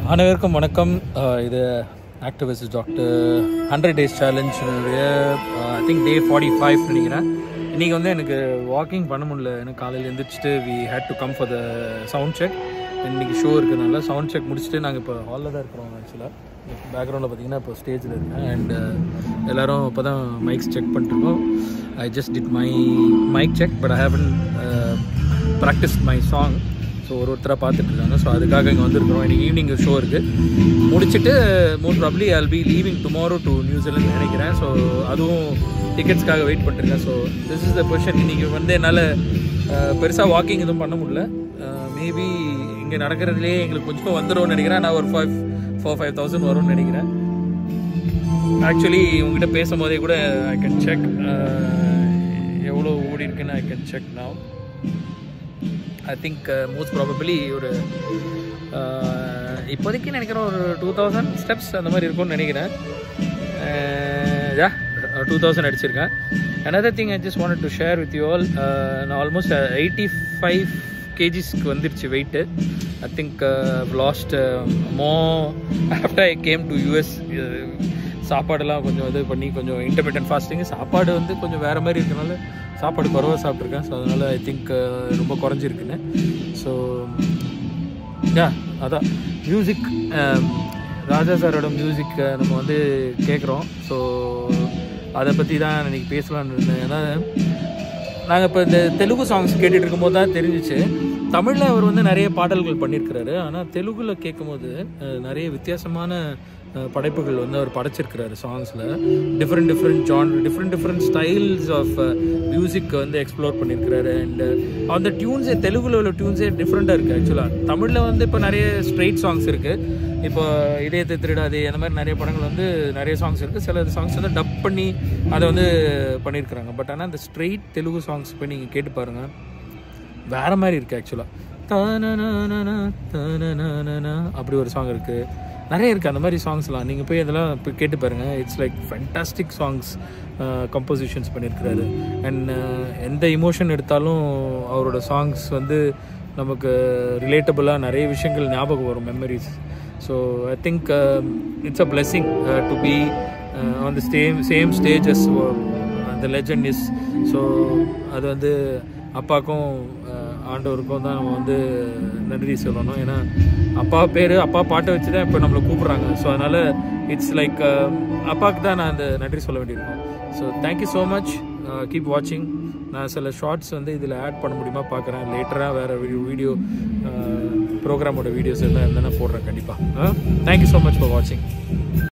அனைவருக்கும் வணக்கம் அஹ் இது ஆக்டிவிஸ்ட் டாக்டர் ஹண்ட்ரட் டேஸ் சேலஞ்சுடைய I think day forty five நினைக்கிறேன் இன்றைக்கி வந்து எனக்கு வாக்கிங் பண்ண முடியல எனக்கு காலையில் எழுந்திரிச்சிட்டு we had to come for the sound check இன்றைக்கி ஷோ இருக்கிறதுனால சவுண்ட் செக் முடிச்சுட்டு நாங்கள் இப்போ ஹாலில் தான் இருக்கிறோம் ஆக்சுவலாக பேக்ரவுண்டில் பார்த்தீங்கன்னா இப்போ ஸ்டேஜில் இருக்கேன் அண்ட் எல்லோரும் இப்போ தான் மைக்ஸ் செக் பண்ணிட்டுருக்கோம் I just did my mic check but I haven't practice my song so ஒரு ஒருத்தராக பார்த்துட்டு இருக்காங்க ஸோ அதுக்காக இங்கே வந்திருக்கிறோம் இன்னைக்கு ஈவினிங் ஷோ இருக்குது முடிச்சுட்டு most probably I'll be leaving tomorrow to New Zealand நினைக்கிறேன் ஸோ அதுவும் டிக்கெட்ஸ்க்காக வெயிட் பண்ணிருக்கேன் so this is the question இன்றைக்கி வந்து என்னால் பெருசாக வாக்கிங் எதுவும் பண்ண முடியல மேபி இங்கே நடக்கிறதுலேயே எங்களுக்கு கொஞ்சம் வந்துடும்னு நினைக்கிறேன் நான் ஒரு ஃபைவ் ஃபோர் ஃபைவ் தௌசண்ட் வரும்னு நினைக்கிறேன் ஆக்சுவலி உங்ககிட்ட பேசும்போதே கூட ஐ கேன் செக் எவ்வளோ ஓடி இருக்குன்னு ஐ கேன் செக் நான் ஐ திங்க் மோஸ்ட் ப்ராபபிளி ஒரு uh, இப்போதைக்கு நினைக்கிறேன் ஒரு டூ தௌசண்ட் ஸ்டெப்ஸ் அந்த மாதிரி இருக்கும்னு நினைக்கிறேன் யா டூ தௌசண்ட் அடிச்சிருக்கேன் another thing I just want to share with you all நான் ஆல்மோஸ்ட் எயிட்டி ஃபைவ் கேஜிஸ்க்கு வந்துருச்சு weight I think last mo after I came to US சாப்பாடெல்லாம் கொஞ்சம் இது பண்ணி கொஞ்சம் இன்டர்மீடியன்ட் ஃபாஸ்டிங் சாப்பாடு வந்து கொஞ்சம் வேறு மாதிரி இருக்கனால சாப்பாடு குறவாக சாப்பிட்ருக்கேன் ஸோ அதனால் ஐ திங்க் ரொம்ப குறைஞ்சிருக்குன்னு ஸோ யா அதான் மியூசிக் ராஜா சாரோட மியூசிக் நம்ம வந்து கேட்குறோம் ஸோ அதை பற்றி தான் இன்னைக்கு பேசலான்னு இருந்தேன் ஏன்னா நாங்கள் இப்போ இந்த தெலுங்கு சாங்ஸ் கேட்டுட்டு இருக்கும்போது தான் தெரிஞ்சிச்சு தமிழில் அவர் வந்து நிறைய பாடல்கள் பண்ணியிருக்கிறாரு ஆனால் தெலுங்குல கேட்கும்போது அஹ், நிறைய வித்தியாசமான அஹ், படைப்புகள் வந்து அவர் படைச்சிருக்கிறாரு சாங்ஸில் different different genre different different styles of music வந்து எக்ஸ்ப்ளோர் பண்ணியிருக்கிறாரு அண்ட் அந்த டியூன்ஸே தெலுங்குல உள்ள டியூன்ஸே டிஃப்ரெண்ட்டாக இருக்குது ஆக்சுவலாக தமிழில் வந்து இப்போ நிறைய ஸ்ட்ரெயிட் சாங்ஸ் இருக்குது இப்போ இதயத்தை திருடாதே அந்த மாதிரி நிறைய படங்கள் வந்து நிறைய சாங்ஸ் இருக்குது சில சாங்ஸ் வந்து டப் பண்ணி அதை வந்து பண்ணியிருக்கிறாங்க பட் ஆனால் அந்த ஸ்ட்ரெயிட் தெலுங்கு சாங்ஸ் போய் நீங்கள் கேட்டு பாருங்கள் வேற மாதிரி இருக்குது ஆக்சுவலாக அப்படி ஒரு சாங் இருக்குது நிறைய இருக்குது அந்த மாதிரி சாங்ஸ்லாம் நீங்கள் போய் அதெல்லாம் இப்போ கேட்டு பாருங்கள் it's like fantastic songs compositions பண்ணியிருக்கிறாரு அண்ட் எந்த இமோஷன் எடுத்தாலும் அவரோட சாங்ஸ் வந்து நமக்கு ரிலேட்டபுளாக நிறைய விஷயங்கள் ஞாபகம் வரும் memories so I think it's a blessing to be on the same same stages அந்த லெஜண்ட் இஸ் ஸோ அது வந்து அப்பாவுக்கும் அஹ், ஆண்டவருக்கும் தான் நம்ம வந்து நன்றி சொல்லணும் ஏன்னா அப்பா பேர் அப்பா பாட்டை வச்சு தான் இப்போ நம்மளை கூப்பிட்றாங்க ஸோ அதனால் இட்ஸ் லைக் அப்பாவுக்கு தான் நான் அந்த நன்றி சொல்ல வேண்டியிருக்கோம் so thank you so much keep வாட்சிங் நான் சில ஷார்ட்ஸ் வந்து இதில் ஆட் பண்ண முடியுமா பார்க்குறேன் லேட்டராக வேறு வீடியோ ப்ரோக்ராமோட வீடியோஸ் எல்லாம் இருந்தால் நான் போடுறேன் கண்டிப்பாக தேங்க்யூ ஸோ மச் ஃபார் வாட்சிங்